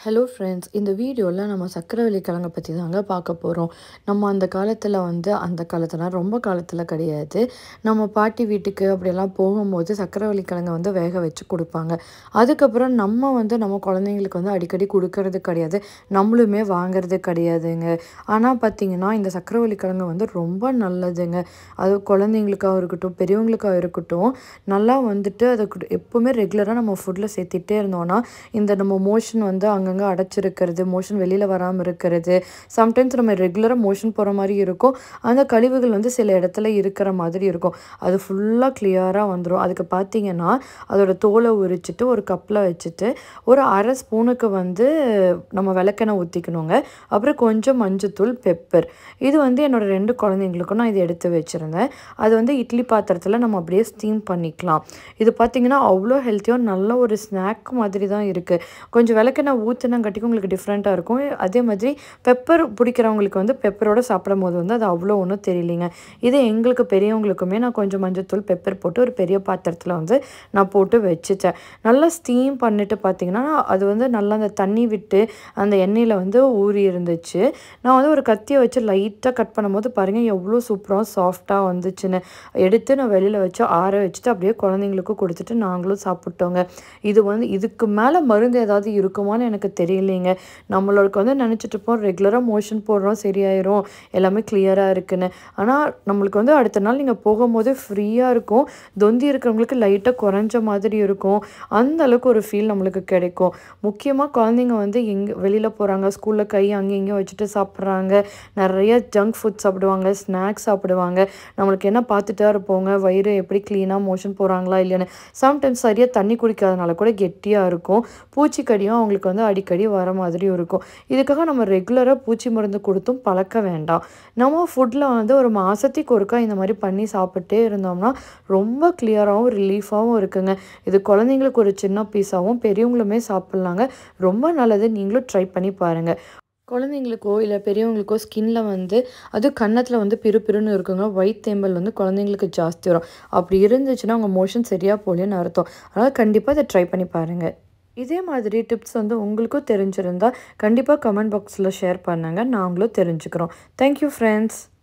hello friends இந்த வீடியோவில் நம்ம சக்கரவள்ளி கிழங்கை பற்றி தாங்க பார்க்க போகிறோம் நம்ம அந்த காலத்தில் வந்து அந்த காலத்தில் ரொம்ப காலத்தில் கிடையாது நம்ம பாட்டி வீட்டுக்கு அப்படியெல்லாம் போகும்போது சக்கரவள்ளி கிழங்கை வந்து வேக வச்சு கொடுப்பாங்க அதுக்கப்புறம் நம்ம வந்து நம்ம குழந்தைங்களுக்கு வந்து அடிக்கடி கொடுக்கறது கிடையாது நம்மளுமே வாங்குறது கிடையாதுங்க ஆனால் பார்த்தீங்கன்னா இந்த சக்கரவள்ளி கிழங்கு வந்து ரொம்ப நல்லதுங்க அது குழந்தைங்களுக்காக இருக்கட்டும் பெரியவங்களுக்காக இருக்கட்டும் நல்லா வந்துட்டு அதை குடு- எப்பவுமே ரெகுலராக நம்ம ஃபுட்டில் சேர்த்துட்டே இருந்தோம்னா இந்த நம்ம மோஷன் வந்து அங்கங்கே அடைச்சிருக்கிறது மோஷன் வெளியில் வராமல் இருக்கிறது சம்டைம்ஸ் நம்ம ரெகுலராக மோஷன் போகிற மாதிரி இருக்கும் அந்த கழிவுகள் வந்து சில இடத்துல இருக்கிற மாதிரி இருக்கும் அது ஃபுல்லாக கிளியராக வந்துடும் அதுக்கு பார்த்தீங்கன்னா அதோட தோலை உரிச்சிட்டு ஒரு கப்பில் வச்சுட்டு ஒரு அரை ஸ்பூனுக்கு வந்து நம்ம விளக்கெண்ணெய் ஊற்றிக்கணுங்க அப்புறம் கொஞ்சம் மஞ்சத்தூள் பெப்பர் இது வந்து என்னோட ரெண்டு குழந்தைங்களுக்கும் நான் இது எடுத்து வச்சுருந்தேன் அது வந்து இட்லி பாத்திரத்தில் நம்ம அப்படியே ஸ்டீம் பண்ணிக்கலாம் இது பார்த்தீங்கன்னா அவ்வளோ ஹெல்த்தியாக நல்ல ஒரு ஸ்நாக் மாதிரி தான் இருக்குது கொஞ்சம் விளக்கெண்ணெய் ஊற்றினங்காட்டிக்கும் உங்களுக்கு டிஃப்ரெண்ட்டாக இருக்கும் அதே மாதிரி பெப்பர் பிடிக்கிறவங்களுக்கு வந்து பெப்பரோட சாப்பிடும் போது வந்து அது அவ்வளோ ஒன்றும் தெரியலிங்க இதே எங்களுக்கு பெரியவங்களுக்குமே நான் கொஞ்சம் மஞ்சத்தூள் பெப்பர் போட்டு ஒரு பெரிய பாத்திரத்தில் வந்து நான் போட்டு வச்சுட்டேன் நல்லா ஸ்டீம் பண்ணிட்டு பார்த்தீங்கன்னா அது வந்து நல்லா அந்த தண்ணி விட்டு அந்த எண்ணெயில் வந்து ஊறி இருந்துச்சு நான் வந்து ஒரு கத்தியை வச்சு லைட்டாக கட் பண்ணும்போது பாருங்கள் எவ்வளோ சூப்பராக சாஃப்டாக வந்துச்சுன்னு எடுத்து நான் வெளியில் வச்சு ஆற வச்சுட்டு அப்படியே குழந்தைங்களுக்கும் கொடுத்துட்டு நாங்களும் சாப்பிட்டோங்க இது வந்து இதுக்கு மேலே மருந்து ஏதாவது இருக்குமான்னு எனக்கு தெரியலைங்க நம்மளுக்கு வந்து நினச்சிட்டு இருப்போம் ரெகுலராக மோஷன் போடுறோம் சரியாயிரும் எல்லாமே கிளியராக இருக்குன்னு ஆனால் நம்மளுக்கு வந்து அடுத்த நாள் நீங்கள் போகும்போது ஃப்ரீயாக இருக்கும் தொந்தி இருக்கிறவங்களுக்கு லைட்டாக குறைஞ்ச மாதிரி இருக்கும் அந்த அளவுக்கு ஒரு ஃபீல் நம்மளுக்கு கிடைக்கும் முக்கியமாக குழந்தைங்க வந்து எங்கே வெளியில் போகிறாங்க ஸ்கூலில் கை அங்கேயும் இங்கேயும் வச்சுட்டு சாப்பிட்றாங்க நிறைய ஜங்க் ஃபுட் சாப்பிடுவாங்க ஸ்நாக்ஸ் சாப்பிடுவாங்க நம்மளுக்கு என்ன பார்த்துட்டா இருப்போங்க வயிறு எப்படி க்ளீனாக மோஷன் போகிறாங்களா இல்லைன்னு சம்டைம்ஸ் சரியாக தண்ணி குடிக்காதனால கூட கெட்டியாக இருக்கும் பூச்சிக்கடியும் அவங்களுக்கு வந்து அடிக்கடி வர மாதிரியும் இருக்கும் இதுக்காக நம்ம ரெகுலராக பூச்சி மருந்து கொடுத்தும் பழக்க வேண்டாம் நம்ம ஃபுட்டில் வந்து ஒரு மாதத்துக்கு ஒருக்கா இந்த மாதிரி பண்ணி சாப்பிட்டே இருந்தோம்னா ரொம்ப கிளியராகவும் ரிலீஃபாகவும் இருக்குங்க இது குழந்தைங்களுக்கு ஒரு சின்ன பீஸாகவும் பெரியவங்களுமே சாப்பிட்லாங்க ரொம்ப நல்லது நீங்களும் ட்ரை பண்ணி பாருங்கள் குழந்தைங்களுக்கோ இல்லை பெரியவங்களுக்கோ ஸ்கின்ல வந்து அது கன்னத்தில் வந்து பிறு பிறுன்னு இருக்குங்க ஒயிட் தேம்பல் வந்து குழந்தைங்களுக்கு ஜாஸ்தி வரும் அப்படி இருந்துச்சுன்னா அவங்க மோஷன் சரியாக போகலன்னு அர்த்தம் அதனால் கண்டிப்பாக இதை ட்ரை பண்ணி பாருங்கள் இதே மாதிரி டிப்ஸ் வந்து உங்களுக்கும் தெரிஞ்சிருந்தா கண்டிப்பாக கமெண்ட் பாக்ஸில் ஷேர் பண்ணுங்கள் நாங்களும் தெரிஞ்சுக்கிறோம் தேங்க்யூ ஃப்ரெண்ட்ஸ்